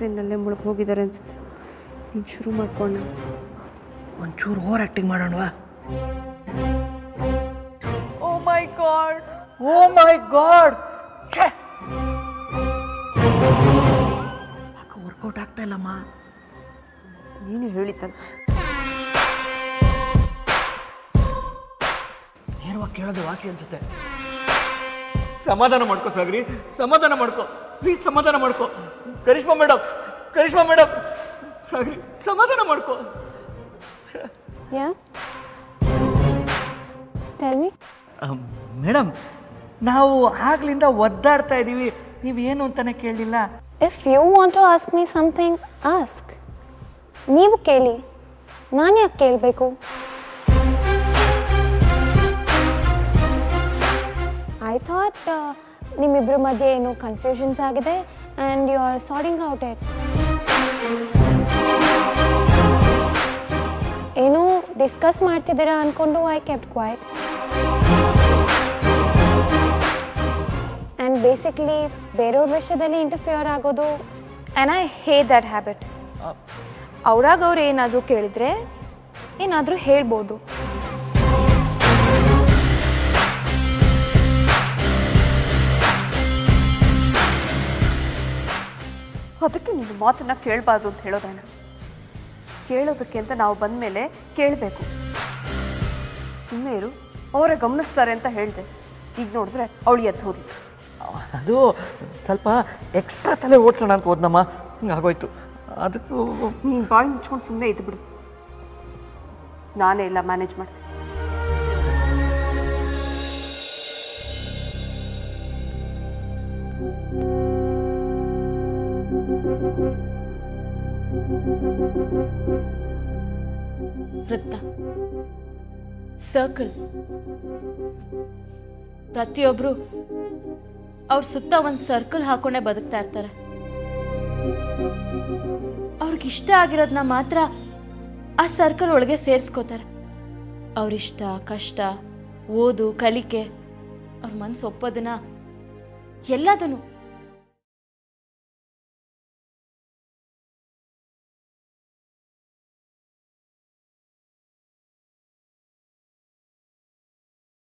ಸೀನಲ್ಲೇ ಮುಳುಗಿ ಹೋಗಿದ್ದಾರೆ ಅನ್ಸುತ್ತೆ ನೀನು ಶುರು ಮಾಡ್ಕೊಂಡ ಒಂಚೂರು ಓವರ್ ಆ್ಯಕ್ಟಿಂಗ್ ಮಾಡೋಣವಾ oh my god oh my god ಯಾಕೆ ವರ್ಕೌಟ್ ಆಗ್ತಾ ಇಲ್ಲಮ್ಮ ನೀನು ಹೇಳಿದ್ದಲ್ಲ ನೇರವಾಗಿ ಕೇಳೋದು ವಾಸಿ ಅನ್ಸುತ್ತೆ ಸಮಾಧಾನ ಮಾಡ್ಕೋ ಸಾಗ್ರಿ ಸಮಾಧಾನ ಮಾಡ್ಕೋ ಪ್ಲೀಸ್ ಸಮಾಧಾನ ಮಾಡ್ಕೋ ಕರಿಷ್ಮಾ ಮೇಡಮ್ ಕರಿಷ್ಮಾ ಮೇಡಮ್ ಸಾಗ್ರಿ ಸಮಾಧಾನ ಮಾಡ್ಕೋ ಯಾ ಟೆಲ್ ಮಿ ಮೇಡಮ್ ನಾವು ಆಗ್ಲಿಂದ ಒದ್ದಾಡ್ತಾ ಇದ್ದೀವಿ ನೀವು ಏನು ಅಂತಾನೆ ಕೇಳಲಿಲ್ಲ if you want to ask me something ask ನೀವು ಕೇಳಿ ನಾನು ಯಾಕೆ ಕೇಳಬೇಕು ಐ ಥಾಟ್ ನಿಮ್ಮಿಬ್ಬರ ಮಧ್ಯೆ ಏನೋ ಕನ್ಫ್ಯೂಷನ್ಸ್ ಆಗಿದೆ and you are sorting out it ಏನೋ ಡಿಸ್ಕಸ್ ಮಾಡ್ತಿದ್ದೀರಾ ಅಂದ್ಕೊಂಡು I kept quiet and basically ಬೇರೆಯವ್ರ ವಿಷಯದಲ್ಲಿ ಇಂಟರ್ಫಿಯರ್ ಆಗೋದು and I have that habit ಅವ್ರಾಗ ಅವ್ರು ಏನಾದರೂ ಕೇಳಿದರೆ ಏನಾದರೂ ಹೇಳ್ಬೋದು ಅದಕ್ಕೆ ನೀನು ಮಾತನ್ನ ಕೇಳಬಾರ್ದು ಅಂತ ಹೇಳೋದೇನ ಕೇಳೋದಕ್ಕೆ ಅಂತ ನಾವು ಬಂದಮೇಲೆ ಕೇಳಬೇಕು ಸುಮ್ಮನೆ ಇರು ಅವರೇ ಗಮನಿಸ್ತಾರೆ ಅಂತ ಹೇಳಿದೆ ಈಗ ನೋಡಿದ್ರೆ ಅವಳು ಎದ್ದು ಹೋದ್ಲು ಅದು ಸ್ವಲ್ಪ ಎಕ್ಸ್ಟ್ರಾ ತಲೆ ಓಡಿಸೋಣ ಅಂತ ಹೋದ್ನಮ್ಮ ಹಿಂಗಾಗೋಯ್ತು ಅದಕ್ಕೂ ನೀನು ಬಾಯಿ ಮುಚ್ಕೊಂಡು ಸುಮ್ಮನೆ ಇದ್ದು ಬಿಡು ನಾನೇ ಎಲ್ಲ ಮ್ಯಾನೇಜ್ ಮಾಡ್ತೀನಿ ವೃತ್ತ ಸರ್ಕಲ್ ಪ್ರತಿಯೊಬ್ಬರು ಅವ್ರ ಸುತ್ತ ಒಂದು ಸರ್ಕಲ್ ಹಾಕೊಂಡೇ ಬದುಕ್ತಾ ಇರ್ತಾರೆ ಅವ್ರಿಗೆ ಇಷ್ಟ ಆಗಿರೋದನ್ನ ಮಾತ್ರ ಆ ಸರ್ಕಲ್ ಒಳಗೆ ಸೇರಿಸ್ಕೋತಾರೆ ಅವ್ರಿಷ್ಟ ಕಷ್ಟ ಓದು ಕಲಿಕೆ ಅವ್ರ ಮನಸ್ಸು ಒಪ್ಪೋದನ್ನ ಎಲ್ಲದನ್ನು